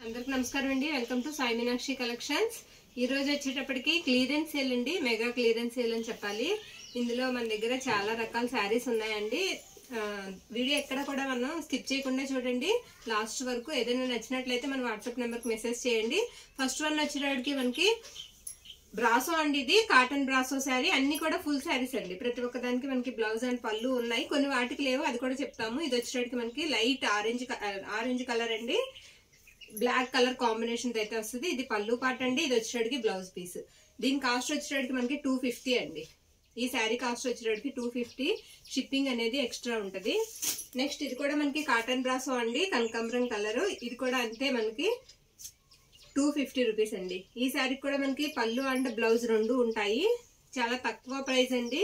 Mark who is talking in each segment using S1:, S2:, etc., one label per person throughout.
S1: అందరికి నమస్కారం అండి welcome to Sai Meenakshi collections ఈ రోజు వచ్చేటప్పటికి క్లియరెన్స్ సేల్ అండి మెగా క్లియరెన్స్ సేల్ అని చెప్పాలి ఇందులో మన దగ్గర చాలా రకాల శారీస్ ఉన్నాయండి ఆ, వీడియో ఎక్కడ కూడా మనం స్కిప్ చేయకుండా చూడండి లాస్ట్ వరకు ఏదైనా నచ్చినట్లయితే మన వాట్సాప్ నెంబర్కి మెసేజ్ చేయండి ఫస్ట్ వన్ వచ్చేటప్పటికి మనకి బ్రాసో అండి ఇది కాటన్ బ్రాసో శారీ అన్ని కూడా ఫుల్ శారీస్ అండి ప్రతి ఒక్క దానికి మనకి బ్లౌజ్ అండ్ పళ్ళు ఉన్నాయి కొన్ని వాటికి లేవు అది కూడా చెప్తాము ఇది వచ్చేటప్పటికి మనకి లైట్ ఆరెంజ్ ఆరెంజ్ కలర్ అండి బ్లాక్ కలర్ కాంబినేషన్ అయితే వస్తుంది ఇది పళ్ళు పాట అండి ఇది వచ్చేటప్పటికి బ్లౌజ్ పీస్ దీని కాస్ట్ వచ్చేటప్పటికి మనకి టూ ఫిఫ్టీ అండి ఈ శారీ కాస్ట్ వచ్చేటప్పటికి టూ ఫిఫ్టీ షిప్పింగ్ అనేది ఎక్స్ట్రా ఉంటుంది నెక్స్ట్ ఇది కూడా మనకి కాటన్ బ్రాసో అండి కనకాంబరం కలర్ ఇది కూడా అంతే మనకి టూ ఫిఫ్టీ రూపీస్ అండి ఈ శారీకి కూడా మనకి పళ్ళు అండ్ బ్లౌజ్ రెండు ఉంటాయి చాలా తక్కువ ప్రైస్ అండి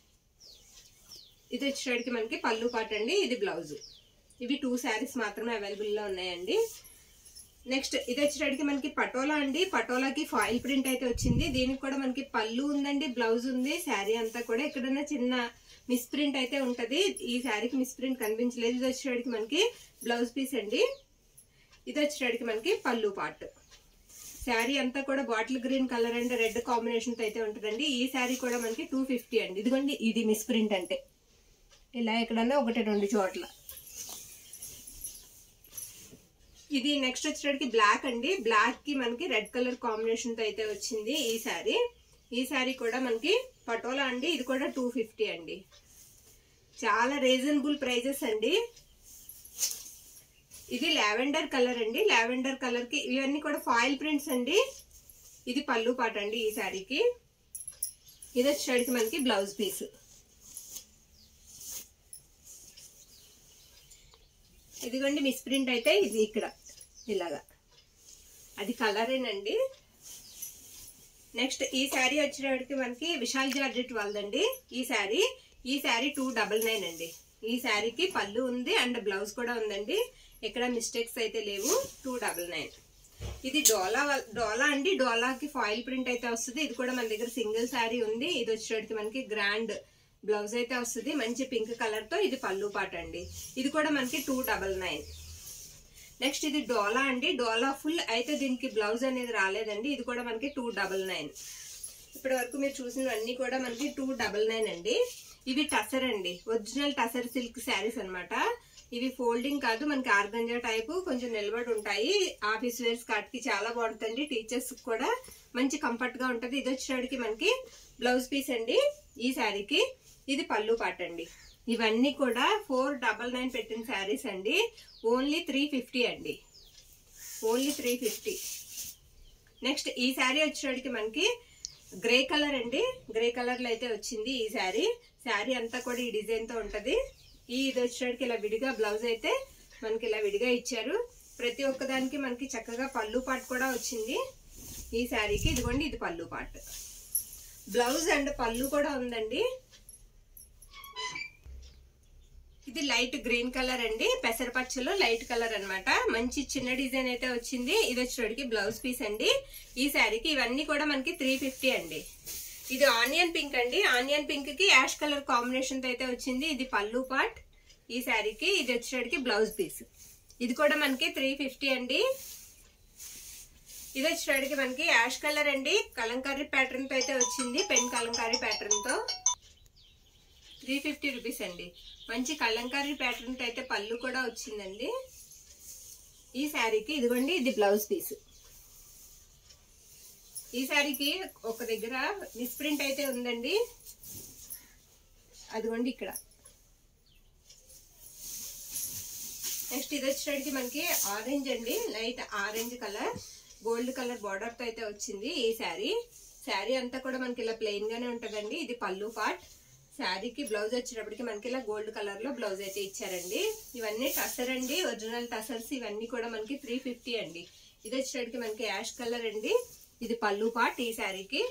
S1: ఇది వచ్చేటప్పటికి మనకి పళ్ళు పాట అండి ఇది బ్లౌజ్ ఇవి టూ శారీస్ మాత్రమే అవైలబుల్లో ఉన్నాయండి నెక్స్ట్ ఇది వచ్చేటప్పటికి మనకి పటోలా అండి పటోలాకి ఫాయిల్ ప్రింట్ అయితే వచ్చింది దీనికి కూడా మనకి పళ్ళు ఉందండి బ్లౌజ్ ఉంది శారీ అంతా కూడా ఎక్కడైనా చిన్న మిస్ ప్రింట్ అయితే ఉంటది ఈ శారీకి మిస్ ప్రింట్ కనిపించలేదు ఇది వచ్చేటప్పటికి మనకి బ్లౌజ్ పీస్ అండి ఇది వచ్చేటప్పటికి మనకి పళ్ళు పార్ట్ శారీ అంతా కూడా bottle green colour and red combination తో అయితే ఉంటుందండి ఈ శారీ కూడా మనకి టూ ఫిఫ్టీ అండి ఇదిగోండి ఇది మిస్ ప్రింట్ అంటే ఇలా ఎక్కడన్నా ఒకటి రెండు చోట్ల ఇది నెక్స్ట్ వచ్చేటప్పటికి బ్లాక్ అండి బ్లాక్ కి మనకి రెడ్ కలర్ కాంబినేషన్ తో అయితే వచ్చింది ఈ శారీ ఈ శారీ కూడా మనకి పటోలా అండి ఇది కూడా టూ ఫిఫ్టీ అండి చాలా రీజనబుల్ ప్రైజెస్ అండి ఇది లావెండర్ కలర్ అండి లావెండర్ కలర్ కి ఇవన్నీ కూడా ఫాయిల్ ప్రింట్స్ అండి ఇది పళ్ళు పాట అండి ఈ శారీకి ఇది వచ్చేసరికి మనకి బ్లౌజ్ పీస్ ఇదిగోండి మిస్ ప్రింట్ అయితే ఇది ఇక్కడ ఇలాగా అది కలరేనండి నెక్స్ట్ ఈ శారీ వచ్చేటప్పటికి మనకి విశాల్ జార్జెట్ వాళ్ళదండి ఈ శారీ ఈ శారీ టూ డబల్ నైన్ అండి ఈ శారీకి పళ్ళు ఉంది అండ్ బ్లౌజ్ కూడా ఉందండి ఎక్కడ మిస్టేక్స్ అయితే లేవు టూ డబల్ నైన్ ఇది డోలా వల్- డోలా అండి డోలాకి ఫాయిల్ ప్రింట్ అయితే వస్తుంది ఇది కూడా మన దగ్గర సింగిల్ శారీ ఉంది ఇది వచ్చేటప్పటికి మనకి గ్రాండ్ బ్లౌజ్ అయితే వస్తుంది మంచి పింక్ కలర్ తో ఇది పళ్ళు పాట అండి ఇది కూడా మనకి టూ డబల్ నైన్ నెక్స్ట్ ఇది డోలా అండి డోలా ఫుల్ అయితే దీనికి బ్లౌజ్ అనేది రాలేదండి ఇది కూడా మనకి టూ డబల్ నైన్ ఇప్పటి వరకు మీరు చూసినవన్నీ కూడా మనకి టూ డబల్ నైన్ అండి ఇవి టసర్ అండి ఒరిజినల్ టసర్ సిల్క్ శారీస్ అన్నమాట ఇవి ఫోల్డింగ్ కాదు మనకి ఆర్గంజా టైపు కొంచెం నిలబడి ఉంటాయి ఆఫీస్ వేర్స్ కి చాలా బాగుంటుంది టీచర్స్ కూడా మంచి కంఫర్ట్ గా ఉంటది ఇది వచ్చేటికి మనకి బ్లౌజ్ పీస్ అండి ఈ శారీకి ఇది పళ్ళు పాట అండి ఇవన్నీ కూడా ఫోర్ డబల్ నైన్ పెట్టిన శారీస్ అండి ఓన్లీ త్రీ ఫిఫ్టీ అండి ఓన్లీ త్రీ ఫిఫ్టీ నెక్స్ట్ ఈ శారీ వచ్చేటికి మనకి గ్రే కలర్ అండి గ్రే కలర్ లో అయితే వచ్చింది ఈ శారీ శారీ అంతా కూడా ఈ డిజైన్ తో ఉంటది ఈ ఇది వచ్చేటికి ఇలా విడిగా బ్లౌజ్ అయితే మనకి ఇలా విడిగా ఇచ్చారు ప్రతి ఒక్క దానికి మనకి చక్కగా పళ్ళు పాటు కూడా వచ్చింది ఈ శారీకి ఇదిగోండి ఇది పళ్ళు పాటు బ్లౌజ్ అండ్ పళ్ళు కూడా ఉందండి ఇది లైట్ గ్రీన్ కలర్ అండి పెసరపచ్చలో లైట్ కలర్ అన్నమాట మంచి చిన్న డిజైన్ అయితే వచ్చింది ఇది వచ్చేటికి బ్లౌజ్ పీస్ అండి ఈ శారీకి ఇవన్నీ కూడా మనకి త్రీ ఫిఫ్టీ అండి ఇది ఆనియన్ పింక్ అండి ఆనియన్ పింక్ కి యాష్ కలర్ కాంబినేషన్ తో అయితే వచ్చింది ఇది పళ్ళు పార్ట్ ఈ శారీకి ఇది వచ్చేటికి బ్లౌజ్ పీస్ ఇది కూడా మనకి త్రీ ఫిఫ్టీ అండి ఇది వచ్చేటికి మనకి యాష్ కలర్ అండి కలంకారీ ప్యాటర్న్ తో అయితే వచ్చింది పెన్ కలంకారీ ప్యాటర్న్ తో త్రీ ఫిఫ్టీ రూపీస్ అండి మంచి కలంకారీ ప్యాటర్న్ తో అయితే పళ్ళు కూడా వచ్చిందండి ఈ శారీకి ఇదిగోండి ఇది బ్లౌజ్ పీస్ ఈ శారీకి ఒక దగ్గర మిస్ప్రింట్ అయితే ఉందండి అదిగోండి ఇక్కడ నెక్స్ట్ ఇది వచ్చేటికి మనకి ఆరెంజ్ అండి light orange colour gold colour border తో అయితే వచ్చింది ఈ శారీ శారీ అంతా కూడా మనకి ఇలా ప్లెయిన్ గానే ఉంటదండి ఇది పళ్ళు పార్ట్ శారీకి బ్లౌజ్ వచ్చేటప్పటికి మనకి ఇలా గోల్డ్ కలర్ లో బ్లౌజ్ అయితే ఇచ్చారండి ఇవన్నీ టసర్ అండి ఒరిజినల్ టసర్స్ ఇవన్నీ కూడా మనకి త్రీ ఫిఫ్టీ అండి ఇది వచ్చేటప్పటికి మనకి యాష్ కలర్ అండి ఇది పళ్ళు పార్ట్ ఈ శారీకి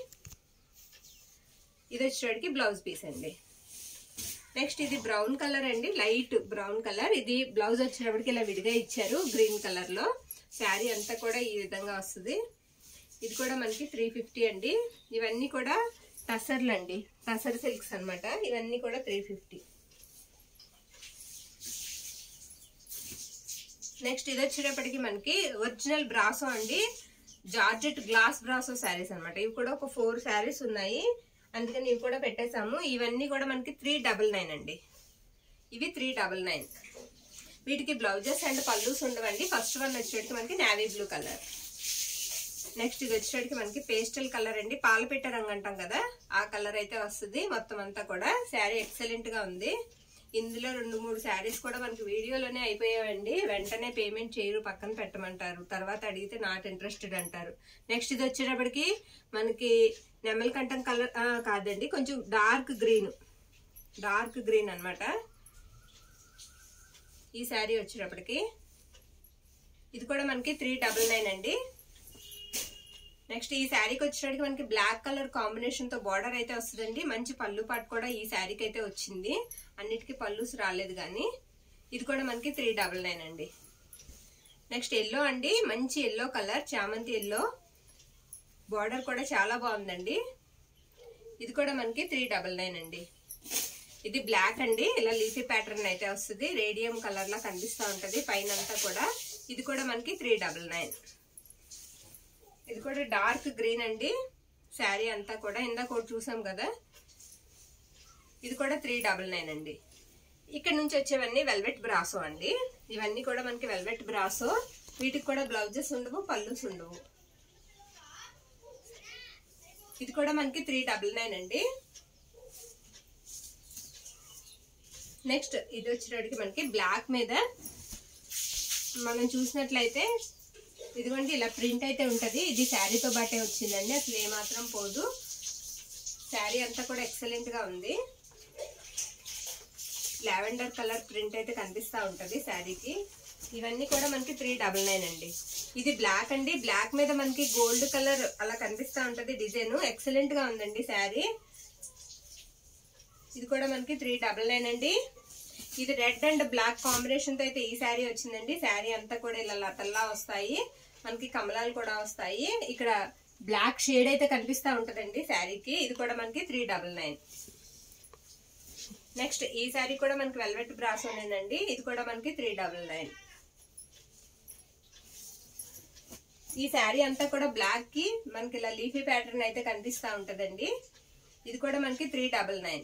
S1: ఇది వచ్చేటప్పటికి బ్లౌజ్ పీస్ అండి నెక్స్ట్ ఇది బ్రౌన్ కలర్ అండి లైట్ బ్రౌన్ కలర్ ఇది బ్లౌజ్ వచ్చేటప్పటికి ఇలా విడిగా ఇచ్చారు గ్రీన్ కలర్ లో శారీ అంతా కూడా ఈ విధంగా వస్తుంది ఇది కూడా మనకి త్రీ ఫిఫ్టీ అండి ఇవన్నీ కూడా టసర్లు అండి టసర్ సిల్క్స్ అన్నమాట ఇవన్నీ కూడా త్రీ ఫిఫ్టీ నెక్స్ట్ ఇది వచ్చేటప్పటికి మనకి ఒరిజినల్ బ్రాసో అండి జార్జెట్ గ్లాస్ బ్రాసో శారీస్ అన్నమాట ఇవి కూడా ఒక ఫోర్ శారీస్ ఉన్నాయి అందుకని ఇవి కూడా పెట్టేశాము ఇవన్నీ కూడా మనకి త్రీ డబల్ నైన్ అండి ఇవి త్రీ డబల్ నైన్ వీటికి బ్లౌజెస్ అండ్ పల్లూస్ ఉండవండి ఫస్ట్ వన్ వచ్చేటికి మనకి నావీ బ్లూ కలర్ నెక్స్ట్ ఇది వచ్చేటికి మనకి పేస్టల్ కలర్ అండి పాలపిట్ట రంగు అంటాం కదా ఆ కలర్ అయితే వస్తుంది మొత్తం అంతా కూడా శారీ ఎక్సలెంట్ గా ఉంది ఇందులో రెండు మూడు శారీస్ కూడా మనకి వీడియోలోనే అయిపోయాయండి వెంటనే పేమెంట్ చేయరు పక్కన పెట్టమంటారు తర్వాత అడిగితే నాట్ ఇంట్రెస్టెడ్ అంటారు నెక్స్ట్ ఇది వచ్చేటప్పటికి మనకి నెమలి కంఠం కలర్ కాదండి కొంచెం డార్క్ గ్రీన్ డార్క్ గ్రీన్ అన్నమాట ఈ శారీ వచ్చేటప్పటికి ఇది కూడా మనకి త్రీ డబల్ నైన్ అండి నెక్స్ట్ ఈ శారీకి వచ్చేటప్పటికి మనకి బ్లాక్ కలర్ కాంబినేషన్ తో బార్డర్ అయితే వస్తుందండి మంచి పళ్ళు పాటు కూడా ఈ శారీకి అయితే వచ్చింది అన్నిటికీ పళ్ళుస్ రాలేదు కానీ ఇది కూడా మనకి త్రీ డబల్ నైన్ అండి నెక్స్ట్ ఎల్లో అండి మంచి ఎల్లో కలర్ చామంతి ఎల్లో బార్డర్ కూడా చాలా బాగుందండి ఇది కూడా మనకి త్రీ డబల్ నైన్ అండి ఇది బ్లాక్ అండి ఇలా లీఫీ ప్యాటర్న్ అయితే వస్తుంది రేడియం కలర్ లా కనిపిస్తూ ఉంటది పైన అంతా కూడా ఇది కూడా మనకి త్రీ డబల్ నైన్ ఇది కూడా డార్క్ గ్రీన్ అండి శారీ అంతా కూడా ఇందాక ఒకటి చూసాం కదా ఇది కూడా త్రీ డబల్ నైన్ అండి ఇక్కడ నుంచి వచ్చేవన్నీ వెల్వెట్ బ్రాసో అండి ఇవన్నీ కూడా మనకి వెల్వెట్ బ్రాసో వీటికి కూడా బ్లౌజెస్ ఉండవు పళ్ళుస్ ఉండవు ఇది కూడా మనకి త్రీ డబల్ నైన్ అండి నెక్స్ట్ ఇది వచ్చేటప్పటికి మనకి బ్లాక్ మీద మనం చూసినట్లయితే ఇదిగోండి ఇలా ప్రింట్ అయితే ఉంటది ఇది శారీతో బాటే వచ్చిందండి అసలు ఏమాత్రం పోదు శారీ అంతా కూడా ఎక్సలెంట్ గా ఉంది లావెండర్ కలర్ ప్రింట్ అయితే కనిపిస్తా ఉంటది శారీకి ఇవన్నీ కూడా మనకి త్రీ డబల్ నైన్ అండి ఇది బ్లాక్ అండి బ్లాక్ మీద మనకి గోల్డ్ కలర్ అలా కనిపిస్తా ఉంటది డిజైన్ ఎక్సలెంట్ గా ఉందండి శారీ ఇది కూడా మనకి త్రీ డబల్ నైన్ అండి ఇది రెడ్ అండ్ బ్లాక్ కాంబినేషన్ తో అయితే ఈ శారీ వచ్చిందండి శారీ అంతా కూడా ఇలా లతల్లా వస్తాయి మనకి కమలాలు కూడా వస్తాయి ఇక్కడ బ్లాక్ షేడ్ అయితే కనిపిస్తా ఉంటదండి శారీకి ఇది కూడా మనకి త్రీ డబల్ నైన్ నెక్స్ట్ ఈ శారీ కూడా మనకి వెల్వెట్ బ్రాసోనేనండి ఇది కూడా మనకి త్రీ డబల్ నైన్ ఈ శారీ అంతా కూడా బ్లాక్ కి మనకి ఇలా లీఫీ ప్యాటర్న్ అయితే కనిపిస్తా ఉంటదండి ఇది కూడా మనకి త్రీ డబల్ నైన్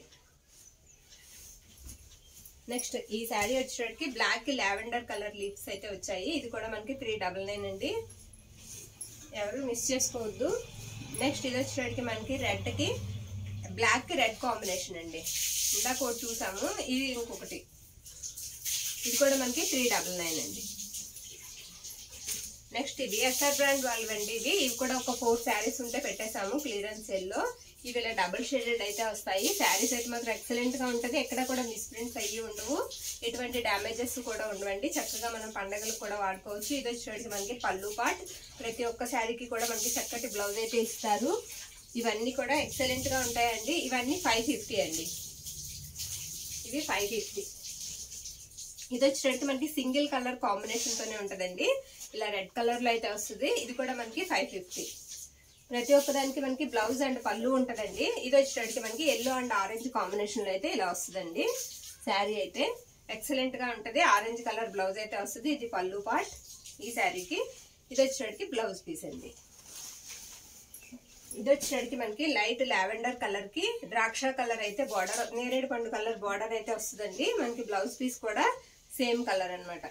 S1: నెక్స్ట్ ఈ శారీ వచ్చేటికి బ్లాక్ కి లావెండర్ కలర్ లీవ్స్ అయితే వచ్చాయి ఇది కూడా మనకి త్రీ డబల్ నైన్ అండి ఎవరు మిస్ చేసుకోవద్దు నెక్స్ట్ ఇది వచ్చేటికి మనకి రెడ్ కి బ్లాక్ కి రెడ్ కాంబినేషన్ అండి ఇందాక ఒకటి చూసాము ఇది ఇంకొకటి ఇది కూడా మనకి త్రీ డబల్ నైన్ అండి నెక్స్ట్ ఇది ఎస్ఆర్ బ్రాండ్ వాళ్ళవండి ఇవి ఇవి కూడా ఒక ఫోర్ శారీస్ ఉంటే పెట్టేసాము క్లియరెన్స్ సెల్లో ఇవి ఇలా డబుల్ షేడెడ్ అయితే వస్తాయి శారీస్ అయితే మాత్రం ఎక్సలెంట్ గా ఉంటది ఎక్కడ కూడా మిస్ప్రింట్స్ అయ్యి ఉండవు ఎటువంటి డ్యామేజెస్ కూడా ఉండవండి చక్కగా మనం పండగలకు కూడా వాడుకోవచ్చు ఇది వచ్చేటికి మనకి పళ్ళు పాట్ ప్రతి ఒక్క శారీకి కూడా మనకి చక్కటి బ్లౌజ్ అయితే ఇస్తారు ఇవన్నీ కూడా ఎక్సలెంట్ గా ఉంటాయండి ఇవన్నీ ఫైవ్ ఫిఫ్టీ అండి ఇవి ఫైవ్ ఫిఫ్టీ ఇది వచ్చేటట్టు మనకి సింగిల్ కలర్ కాంబినేషన్ తోనే ఉంటదండి ఇలా రెడ్ కలర్ లో అయితే వస్తుంది ఇది కూడా మనకి ఫైవ్ ఫిఫ్టీ ప్రతి ఒక్కదానికి మనకి బ్లౌజ్ అండ్ పళ్ళు ఉంటదండి ఇది వచ్చేటట్టుకి మనకి ఎల్లో అండ్ ఆరెంజ్ కాంబినేషన్ లో అయితే ఇలా వస్తుందండి శారీ అయితే ఎక్సలెంట్ గా ఉంటది ఆరెంజ్ కలర్ బ్లౌజ్ అయితే వస్తుంది ఇది పళ్ళు పార్ట్ ఈ శారీకి ఇది వచ్చేటట్టుకి బ్లౌజ్ పీస్ అండి ఇది వచ్చేటట్టుకి మనకి లైట్ లావెండర్ కలర్ కి ద్రాక్ష కలర్ అయితే బార్డర్ నేరేడు పండు కలర్ బార్డర్ అయితే వస్తుందండి మనకి బ్లౌజ్ పీస్ కూడా సేమ్ కలర్ అన్నమాట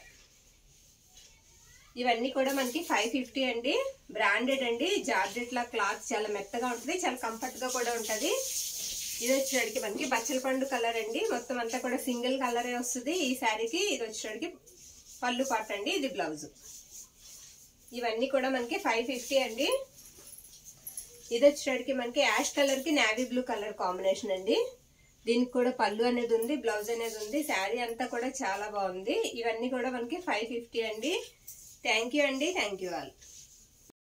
S1: ఇవన్నీ కూడా మనకి ఫైవ్ ఫిఫ్టీ అండి బ్రాండెడ్ అండి జార్జెట్ లా క్లాత్ చాలా మెత్తగా ఉంటుంది చాలా కంఫర్ట్ గా కూడా ఉంటది ఇది వచ్చేటికి మనకి బచ్చల పండు కలర్ అండి మొత్తం అంతా కూడా సింగిల్ కలరే వస్తుంది ఈ శారీకి ఇది వచ్చేటికి పళ్ళు పాట అండి ఇది బ్లౌజ్ ఇవన్నీ కూడా మనకి ఫైవ్ ఫిఫ్టీ అండి ఇది వచ్చేటికి మనకి యాష్ కలర్ కి నావీ బ్లూ కలర్ కాంబినేషన్ అండి దీనికి కూడా పళ్ళు అనేది ఉంది బ్లౌజ్ అనేది ఉంది శారీ అంతా కూడా చాలా బాగుంది ఇవన్నీ కూడా మనకి ఫైవ్ ఫిఫ్టీ అండి థ్యాంక్ యూ అండి థ్యాంక్ యూ ఆల్